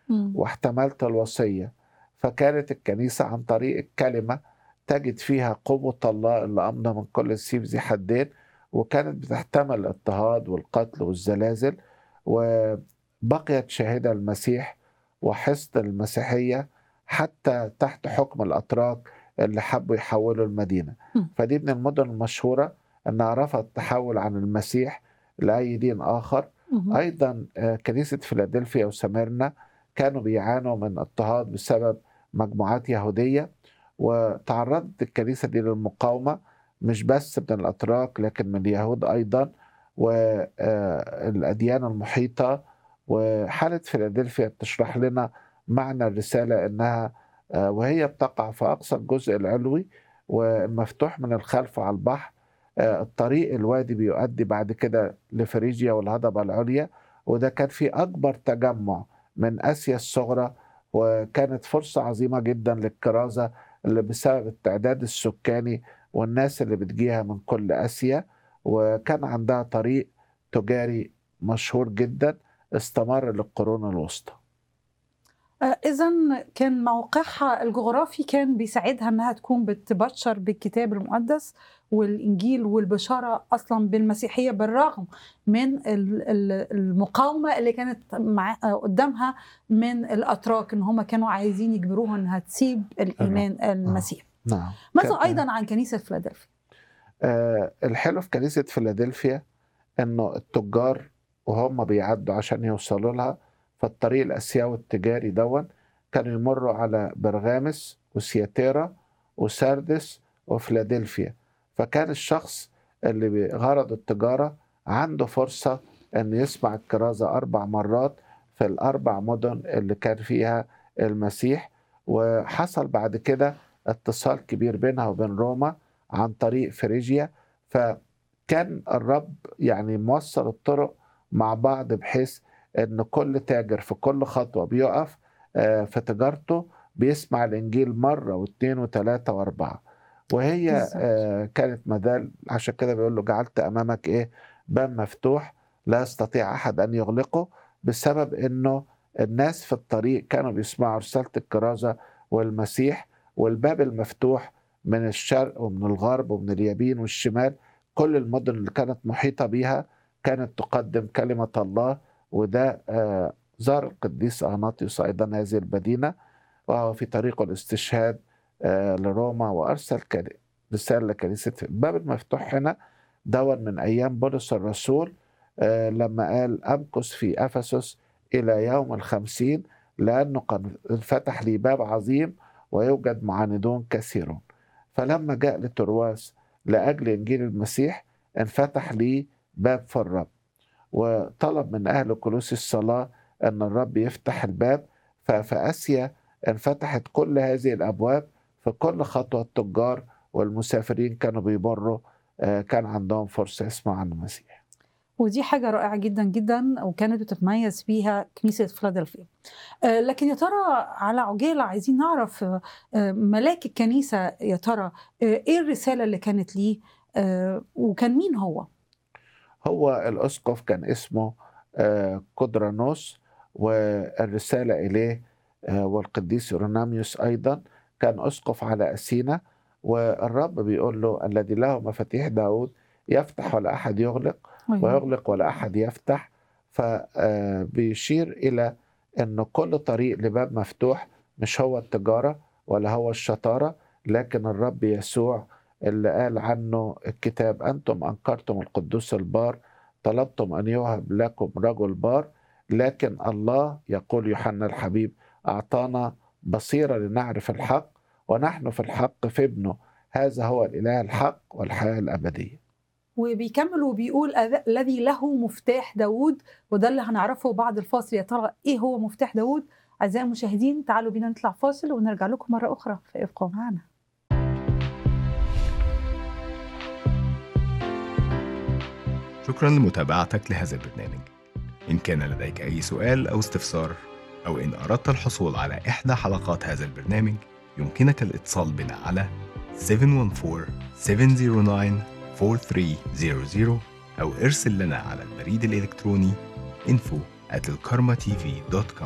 مم. واحتملت الوصية فكانت الكنيسة عن طريق الكلمة تجد فيها قوة الله اللي أمضى من كل سيف ذي حدين وكانت بتحتمل الاضطهاد والقتل والزلازل وبقيت شاهدة المسيح وحصن المسيحية حتى تحت حكم الأتراك اللي حبوا يحولوا المدينة م. فدي من المدن المشهورة أنها رفضت تحول عن المسيح لأي دين آخر مم. ايضا آه، كنيسه فيلادلفيا وسميرنا كانوا بيعانوا من اضطهاد بسبب مجموعات يهوديه وتعرضت الكنيسه دي للمقاومه مش بس من الاتراك لكن من اليهود ايضا والاديان المحيطه وحاله فيلادلفيا بتشرح لنا معنى الرساله انها آه، وهي بتقع في اقصى الجزء العلوي والمفتوح من الخلف على البحر آه، الطريق الوادي بيؤدي بعد كده لفريجيا والهضبة العليا وده كان في أكبر تجمع من آسيا الصغرى وكانت فرصة عظيمة جدا للكرازة اللي بسبب التعداد السكاني والناس اللي بتجيها من كل آسيا وكان عندها طريق تجاري مشهور جدا استمر للقرون الوسطى إذا كان موقعها الجغرافي كان بيساعدها إنها تكون بتبشر بالكتاب المقدس والإنجيل والبشارة أصلا بالمسيحية بالرغم من ال- ال- المقاومة اللي كانت مع قدامها من الأتراك إن هم كانوا عايزين يجبروها إنها تسيب الإيمان المسيح نعم ماذا كان- أيضا عن كنيسة فيلادلفيا؟ آه، الحلو في كنيسة فيلادلفيا انه التجار وهم بيعدوا عشان يوصلوا لها فالطريق الاسيوي التجاري دون كانوا يمروا على برغامس وسياتيرا وساردس وفيلادلفيا فكان الشخص اللي بغرض التجارة عنده فرصة أن يسمع الكرازة أربع مرات في الأربع مدن اللي كان فيها المسيح وحصل بعد كده اتصال كبير بينها وبين روما عن طريق فريجيا فكان الرب يعني موصل الطرق مع بعض بحيث ان كل تاجر في كل خطوه بيقف آه، في تجارته بيسمع الانجيل مره واثنين وثلاثه واربعه وهي بالظبط. آه، كانت مدال عشان كده بيقول له جعلت امامك ايه باب مفتوح لا يستطيع احد ان يغلقه بسبب انه الناس في الطريق كانوا بيسمعوا رساله الكرازه والمسيح والباب المفتوح من الشرق ومن الغرب ومن اليمين والشمال كل المدن اللي كانت محيطة بيها كانت تقدم كلمة الله وده آه، زار القديس أغناطيوس أيضا هذه المدينة وهو في طريقه الاستشهاد آه، لروما وأرسل كل- رسالة لكنيسة الباب المفتوح هنا دون من أيام بولس الرسول آه، لما قال أمكث في أفسس إلى يوم الخمسين لأنه قد انفتح لي باب عظيم ويوجد معاندون كثيرون فلما جاء لترواس لأجل إنجيل المسيح انفتح لي باب في الرب وطلب من أهل كلوس الصلاة أن الرب يفتح الباب ففي آسيا انفتحت كل هذه الأبواب في كل خطوة التجار والمسافرين كانوا بيمروا آه، كان عندهم فرصة يسمعوا عن المسيح ودي حاجة رائعة جدا جدا وكانت بتتميز بيها كنيسة فيلادلفيا آه، لكن يا ترى على عجالة عايزين نعرف آه، آه، ملاك الكنيسة يا ترى آه، ايه الرسالة اللي كانت ليه آه، وكان مين هو؟ هو الأسقف كان اسمه آه، قدرانوس والرسالة إليه آه، والقديس يوروناميوس أيضا كان أسقف على أسينا والرب بيقول له الذي له مفاتيح داود يفتح ولا أحد يغلق ويغلق ولا أحد يفتح فبيشير إلى أن كل طريق لباب مفتوح مش هو التجارة ولا هو الشطارة لكن الرب يسوع اللي قال عنه الكتاب أنتم أنكرتم القدوس البار طلبتم أن يوهب لكم رجل بار لكن الله يقول يوحنا الحبيب أعطانا بصيرة لنعرف الحق ونحن في الحق في ابنه هذا هو الإله الحق والحياة الأبدية وبيكمل وبيقول "أذ- الذي له مفتاح داود وده اللي هنعرفه بعد الفاصل يا ترى ايه هو مفتاح داود اعزائي المشاهدين تعالوا بينا نطلع فاصل ونرجع لكم مره اخرى فابقوا معنا شكرا لمتابعتك لهذا البرنامج إن كان لديك أي سؤال أو استفسار أو إن أردت الحصول على إحدى حلقات هذا البرنامج يمكنك الاتصال بنا على 714-709-4300 أو ارسل لنا على البريد الإلكتروني info at